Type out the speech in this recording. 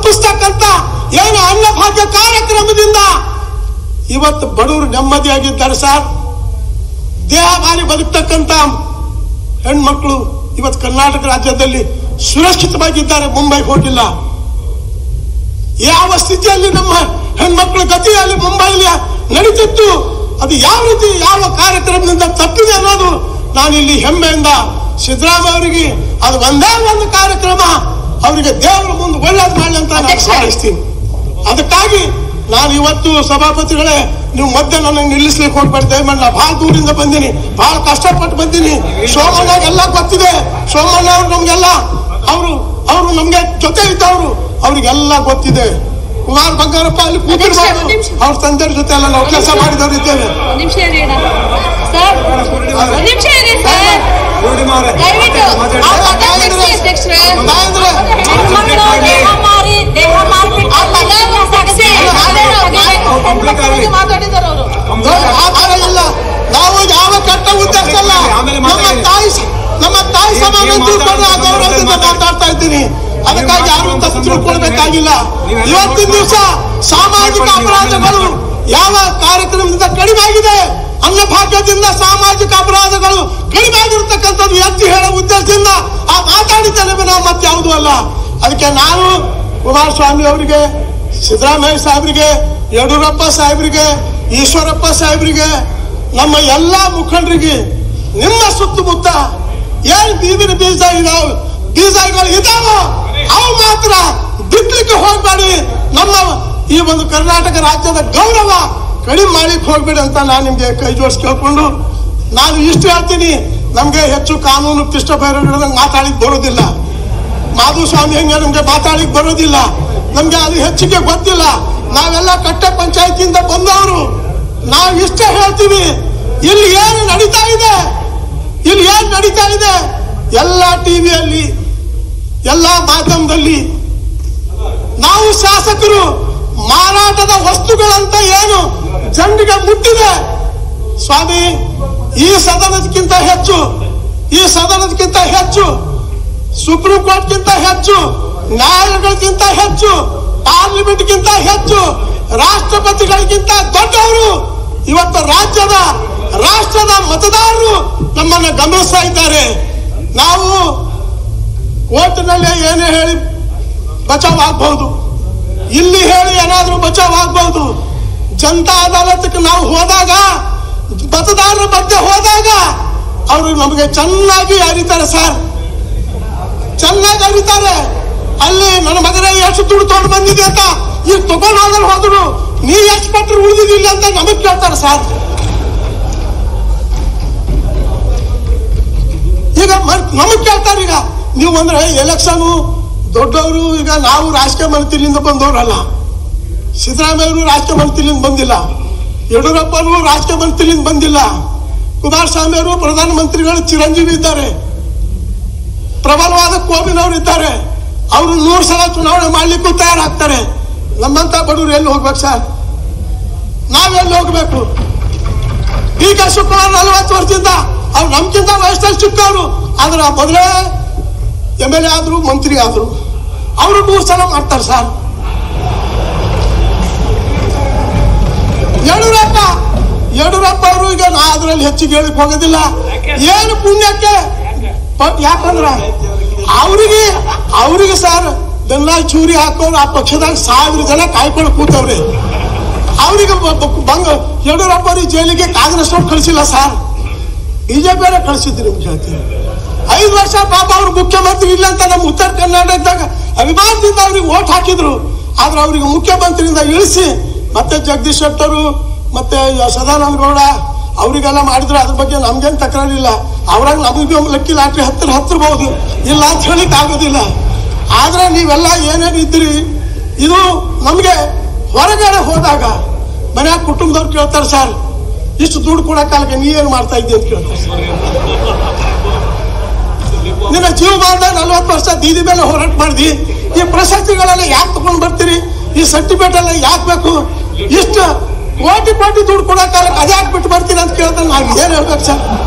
ತಪ್ಪಿಸ್ತಕ್ಕಂತ ಏನು ಅನ್ನಭಾಗ್ಯ ಕಾರ್ಯಕ್ರಮದಿಂದ ಇವತ್ತು ಬಡವರು ನೆಮ್ಮದಿಯಾಗಿದ್ದಾರೆ ಸರ್ ದೇಹ ಮಾರಿ ಬದುಕ್ತಕ್ಕಂತ ಹೆಣ್ಮಕ್ಳು ಇವತ್ತು ಕರ್ನಾಟಕ ರಾಜ್ಯದಲ್ಲಿ ಸುರಕ್ಷಿತವಾಗಿದ್ದಾರೆ ಮುಂಬೈಗೆ ಹೋಗಿಲ್ಲ ಯಾವ ಸ್ಥಿತಿಯಲ್ಲಿ ನಮ್ಮ ಹೆಣ್ಮಕ್ಳ ಗತಿಯಲ್ಲಿ ಮುಂಬೈಲಿ ನಡೀತಿತ್ತು ಅದು ಯಾವ ರೀತಿ ಯಾವ ಕಾರ್ಯಕ್ರಮದಿಂದ ತಪ್ಪಿದೆ ಅನ್ನೋದು ನಾನು ಇಲ್ಲಿ ಹೆಮ್ಮೆಯಿಂದ ಸಿದ್ದರಾಮಯ್ಯ ಅವರಿಗೆ ಅದು ಒಂದೇ ಒಂದು ಕಾರ್ಯಕ್ರಮ ಅವರಿಗೆ ದೇವರ ಮುಂದೆ ಒಳ್ಳೇದು ಮಾಡಲಿ ಅಂತ ನಾನು ಅಧ್ಯಕ್ಷರೇ. ಹಾರೈಸ್ತೀನಿ ಅದಕ್ಕಾಗಿ ನಾನು ಇವತ್ತು ಸಭಾಪತಿಗಳೇ ನೀವು ಮಧ್ಯೆ ನನಗೆ ನಿಲ್ಲಿಸ್ಲಿಕ್ಕೆ ಹೋಗ್ಬೇಡಿ ದಯಮಾಡಿ ನಾ ಭಾಳ ದೂರಿಂದ ಬಂದೀನಿ ಭಾಳ ಕಷ್ಟಪಟ್ಟು ಬಂದೀನಿ ಸೋಮಣ್ಣಗೆಲ್ಲ ಗೊತ್ತಿದೆ ಸೋಮಣ್ಣ ಅವ್ರು ನಮ್ಗೆಲ್ಲ ಅವರು ಅವರು ನಮ್ಗೆ ಜೊತೆ ಇದ್ದವರು ಅವ್ರಿಗೆಲ್ಲ ಗೊತ್ತಿದೆ ಕುಮಾರ್ ಬಂಗಾರಪ್ಪ ಅಲ್ಲಿ ಕೂತಿರ್ಬೋದು ಒಂದ್ ನಿಮಿಷ. ಅವ್ರ ತಂದೆಯವ್ರ ಜೊತೆ ಎಲ್ಲ ನಾವು ಕೆಲಸ ಮಾಡಿದವರು ಇದ್ದೇವೆ ಒಂದ್ ನಿಮಿಷ ಇರಿ ಅಣ್ಣ ಸರ್ ಒಂದ್ ನಿಮಿಷ ಇರಿ ಸರ್ ದಯವಿಟ್ಟು ಅವ್ರು ಮಾತಾಡ್ಸಿ ಅಧ್ಯಕ್ಷರೇ ತಾಯಂದ್ರೆ ಹೆಣ್ಮಕ್ಳು ದೇಹ ಮಾರಿ ದೇಹ ಮಾರ್ಬಿಟ್ಟು ಅದನ್ನ ತಗ್ಸಿ, ಅದನ್ನ ತೆಗಿಬೇಕು. ಹೆಣ್ಮಕ್ಳಿಗೆ ಮಾತಾಡಿದಾರೆ ಅವರು ಆ ಥರ ಇಲ್ಲ ನಾವು ಯಾವ ಕೆಟ್ಟ ಉದ್ದೇಶ ಅಲ್ಲ ಆಮೇಲೆ ನಮ್ಮ ಮಾತಾಡಿ. ತಾಯಿ ಸ- ನಮ್ಮ ತಾಯಿ ನೀವು ಸಮಾನ ಮಾತಾಡಿ, ತಿಳ್ಕೊಂಡು ಆ ಗೌರವದಿಂದ ಮಾತಾಡಿ. ಮಾತಾಡ್ತಾ ಇದ್ದೀನಿ ಅದಕ್ಕಾಗಿ ಯಾರು ತಪ್ಪು ತಿಳ್ಕೊಳ್ಬೇಕಾಗಿಲ್ಲ ನೀವೆಲ್ಲ ಇವತ್ತಿನ ದಿವಸ ಸಾಮಾಜಿಕ ನೀವು ಅಪರಾಧಗಳು ಯಾವ ಕಾರ್ಯಕ್ರಮದಿಂದ ಕಡಿಮೆ ಆಗಿದೆ ಅನ್ನಭಾಗ್ಯದಿಂದ ಸಾಮಾಜಿಕ ಅಪರಾಧಗಳು ಕಡಿಮೆ ಆಗಿರ್ತಕ್ಕಂಥದ್ದು ಎತ್ತಿ ಹೇಳೋ ಉದ್ದೇಶದಿಂದ ಆ ಮಾತಾಡಿದ್ದೇನೆ ನಾವು ಮತ್ತೆ ಯಾವುದೂ ಅಲ್ಲ ಅದಕ್ಕೆ ನಾನು ಕುಮಾರಸ್ವಾಮಿ ಅವರಿಗೆ ಸಿದ್ದರಾಮಯ್ಯ ಸಾಹೇಬರಿಗೆ ಯಡಿಯೂರಪ್ಪ ಸಾಹೇಬರಿಗೆ ಈಶ್ವರಪ್ಪ ಸಾಹೇಬರಿಗೆ ನಮ್ಮ ಎಲ್ಲಾ ಮುಖಂಡರಿಗೆ ನಿಮ್ಮ ಸುತ್ತಮುತ್ತ ಏನ್ ಬೀದಿನ ಬೀಜ ಇದಾವ ಬೀಜಗಳು ಇದಾವೋ ಅವು ಮಾತ್ರ ಬಿಡ್ಲಿಕ್ಕೆ ಹೋಗ್ಬೇಡಿ ನಮ್ಮ ಈ ಒಂದು ಕರ್ನಾಟಕ ರಾಜ್ಯದ ಗೌರವ ಕಡಿಮೆ ಮಾಡ್ಲಿಕ್ಕೆ ಹೋಗ್ಬೇಡಿ ಅಂತ ನಾನು ನಿಮ್ಗೆ ಕೈ ಜೋಡಿಸಿ ಕೇಳ್ಕೊಂಡು ನಾನು ಇಷ್ಟು ಹೇಳ್ತೀನಿ ನಮ್ಗೆ ಹೆಚ್ಚು ಕಾನೂನು ಪಿಷ್ಟ ಬೈರಗಳನ್ನ ಮಾತಾಡಿಕ್ ಬರೋದಿಲ್ಲ ಮಾಧುಸ್ವಾಮಿ ಹಂಗೆ ನಮ್ಗೆ ಮಾತಾಡ್ಲಿಕ್ಕೆ ಬರೋದಿಲ್ಲ ನಮ್ಗೆ ಅದು ಹೆಚ್ಚಿಗೆ ಗೊತ್ತಿಲ್ಲ ನಾವೆಲ್ಲ ಕಟ್ಟೆ ಪಂಚಾಯತಿಯಿಂದ ಬಂದವರು ನಾವು ಇಷ್ಟೇ ಹೇಳ್ತೀವಿ ಇಲ್ಲಿ ಏನು ನಡೀತಾ ಇದೆ ಇಲ್ಲಿ ಏನ್ ನಡೀತಾ ಇದೆ ಎಲ್ಲ ಟಿವಿಯಲ್ಲಿ ಎಲ್ಲ ಮಾಧ್ಯಮದಲ್ಲಿ ನಾವು ಶಾಸಕರು ಮಾರಾಟದ ವಸ್ತುಗಳಂತ ಏನು ಜನರಿಗೆ ಮುಟ್ಟಿದೆ ಸ್ವಾಮಿ ಈ ಸದನದಕ್ಕಿಂತ ಹೆಚ್ಚು ಈ ಸದನದಕ್ಕಿಂತ ಹೆಚ್ಚು ಸುಪ್ರೀಂ ಕೋರ್ಟ್ಗಿಂತ ಹೆಚ್ಚು ನ್ಯಾಯಾಲಯಗಳಿಗಿಂತ ಹೆಚ್ಚು ಪಾರ್ಲಿಮೆಂಟ್ಗಿಂತ ಹೆಚ್ಚು ರಾಷ್ಟ್ರಪತಿಗಳಿಗಿಂತ ದೊಡ್ಡವರು ಇವತ್ತು ರಾಜ್ಯದ ರಾಷ್ಟ್ರದ ಮತದಾರರು ನಮ್ಮನ್ನು ಗಮನಿಸ್ತಾ ಇದ್ದಾರೆ ನಾವು ಕೋರ್ಟ್ನಲ್ಲೇ ಏನೇ ಹೇಳಿ ಬಚಾವ್ ಆಗ್ಬಹುದು ಇಲ್ಲಿ ಹೇಳಿ ಏನಾದ್ರೂ ಬಚಾವ್ ಆಗ್ಬಹುದು ಜನತಾ ಅದಾಲತ್ಗೆ ನಾವು ಹೋದಾಗ ಮತದಾರರ ಮಧ್ಯೆ ಹೋದಾಗ ಅವರು ನಮಗೆ ಚೆನ್ನಾಗಿ ಅರಿತಾರೆ ಸರ್ ಚೆನ್ನಾಗಿ ಅರಿತಾರೆ ಅಲ್ಲಿ ನನ್ನ ಮಗನೇ ಎಷ್ಟು ದುಡ್ಡು ತಗೊಂಡು ಬಂದಿದೆ ಅಂತ ಈಗ ತಗೊಂಡು ಹೋದ್ರೆ ಹೋದ್ರು ನೀ ಎಷ್ಟು ಪಟ್ರು ಉಳಿದಿಲ್ಲ ಅಂತ ನಮಗ್ ಕೇಳ್ತಾರೆ ಸರ್ ಈಗ ಮ- ನಮಗ್ ಕೇಳ್ತಾರೆ ಈಗ ನೀವು ಅಂದ್ರೆ ಎಲೆಕ್ಷನ್ ದೊಡ್ಡವರು ಈಗ ನಾವು ರಾಜಕೀಯ ಮಂತ್ರಿಲಿಂದ ಬಂದವರಲ್ಲ ಸಿದ್ದರಾಮಯ್ಯವರು ರಾಜಕೀಯ ಮಂತ್ರಿಲಿಂದ ಬಂದಿಲ್ಲ ಯಡಿಯೂರಪ್ಪನವರು ರಾಜಕೀಯ ಮಂತ್ರಿಲಿಂದ ಬಂದಿಲ್ಲ ಕುಮಾರಸ್ವಾಮಿ ಅವರು ಪ್ರಧಾನಮಂತ್ರಿಗಳು ಚಿರಂಜೀವಿ ಇದ್ದಾರೆ ಪ್ರಬಲವಾದ ಕೋಮಿನವರು ಇದ್ದಾರೆ ಅವರು ನೂರು ಸಲ ಚುನಾವಣೆ ಮಾಡ್ಲಿಕ್ಕೂ ತಯಾರಾಗ್ತಾರೆ ನಮ್ಮಂತ ಬಡವರು ಎಲ್ಲಿ ಹೋಗ್ಬೇಕು ಸರ್ ನಾವೆಲ್ಲಿ ಹೋಗ್ಬೇಕು ಡಿ ಕೆ ಶಿವಕುಮಾರ್ ನಲವತ್ತು ವರ್ಷದಿಂದ ಅವ್ರು ನಮ್ಗಿಂತ ವಯಸ್ಸಲ್ಲಿ ಚಿಕ್ಕವರು ಆದ್ರೆ ಆ ಮೊದಲೇ ಎಮ್ ಎಲ್ ಎ ಆದ್ರು ಮಂತ್ರಿ ಆದ್ರು ಅವರು ನೂರು ಸಲ ಮಾಡ್ತಾರೆ ಸರ್ ಯಡಿಯೂರಪ್ಪ ಯಡಿಯೂರಪ್ಪ ಅವರು ಈಗ ನಾ ಅದ್ರಲ್ಲಿ ಹೆಚ್ಚಿಗೆ ಹೇಳಿಕ್ ಹೋಗೋದಿಲ್ಲ ಏನು ಪುಣ್ಯಕ್ಕೆ ಪ- ಯಾಕಂದ್ರ ಅವರಿಗೆ ಅವರಿಗೆ ಸರ್ ಬೆಲ್ಲ ಚೂರಿ ಹಾಕೊಂಡು ಆ ಪಕ್ಷದಾಗ ಸಾವಿರ ಜನ ಕಾಯ್ಕೊಂಡು ಕೂತವ್ರಿ ಅವರಿಗೆ ಬಂಗ ಯಡಿಯೂರಪ್ಪ ಅವ್ರಿಗೆ ಜೈಲಿಗೆ ಕಾಂಗ್ರೆಸ್ ಅವ್ರು ಕಳಿಸಿಲ್ಲ ಸರ್ ಬಿಜೆಪಿಯವರೇ ಕಳಿಸಿದ್ರು ನಿಮ್ಗೆ ಹೇಳ್ತೀನಿ ಐದು ವರ್ಷ ಪಾಪ ಅವ್ರು ಮುಖ್ಯಮಂತ್ರಿ ಇಲ್ಲ ಅಂತ ನಮ್ಮ ಉತ್ತರ ಕರ್ನಾಟಕದಾಗ ಅಭಿಮಾನದಿಂದ ಅವ್ರಿಗೆ ಓಟ್ ಹಾಕಿದ್ರು ಆದ್ರೆ ಅವ್ರಿಗೆ ಮುಖ್ಯಮಂತ್ರಿಯಿಂದ ಇಳಿಸಿ ಮತ್ತೆ ಜಗದೀಶ್ ಶೆಟ್ಟರು ಮತ್ತೆ ಸದಾನಂದ ಗೌಡ ಅವರಿಗೆಲ್ಲ ಮಾಡಿದ್ರು ಅದ್ರ ಬಗ್ಗೆ ನಮ್ಗೇನು ತಕರಾರಿಲ್ಲ ಅವ್ರಾಗ ನಮಗೆ ಲಕ್ಕಿ ಲಾಟ್ರಿ ಹತ್ತಿರ ಹತ್ತಿರಬಹುದು ಇಲ್ಲ ಅಂತ ಹೇಳಿಕ್ ಆಗೋದಿಲ್ಲ ಆದ್ರೆ ನೀವೆಲ್ಲ ಏನೇನು ಇದ್ರಿ ಇದು ನಮಗೆ ಹೊರಗಡೆ ಹೋದಾಗ ಮನ್ಯಾಗ ಕುಟುಂಬದವ್ರು ಕೇಳ್ತಾರೆ ಸರ್ ಇಷ್ಟು ದುಡ್ಡು ಕೊಡಕ್ಕಾಗಲ್ಲ ನೀ ಏನು ಮಾಡ್ತಾ ಇದ್ದಿ ಅಂತ ಕೇಳ್ತಾರೆ ಸರ್. ನಿನ್ನ ಜೀವ ಬಾಂಧ ನಲ್ವತ್ತು ವರ್ಷ ದೀದಿ ಮೇಲೆ ಹೋರಾಟ ಮಾಡಿದಿ ಈ ಪ್ರಶಸ್ತಿಗಳೆಲ್ಲ ಯಾಕೆ ತಗೊಂಡ್ ಬರ್ತೀರಿ ಈ ಸರ್ಟಿಫಿಕೇಟ್ ಎಲ್ಲ ಯಾಕೆ ಬೇಕು ಇಷ್ಟು ಕೋಟಿ ಕೋಟಿ ದುಡ್ಡು ಕೊಡಕ್ಕಾಗಲ್ಲ ಅದ್ಯಾಕೆ ಬಿಟ್ಟು ಬರ್ತೀನಿ ಅಂತ ಕೇಳ್ತಾರೆ ನಾನು ಏನ್ ಹೇಳ್ಬೇಕು ಸರ್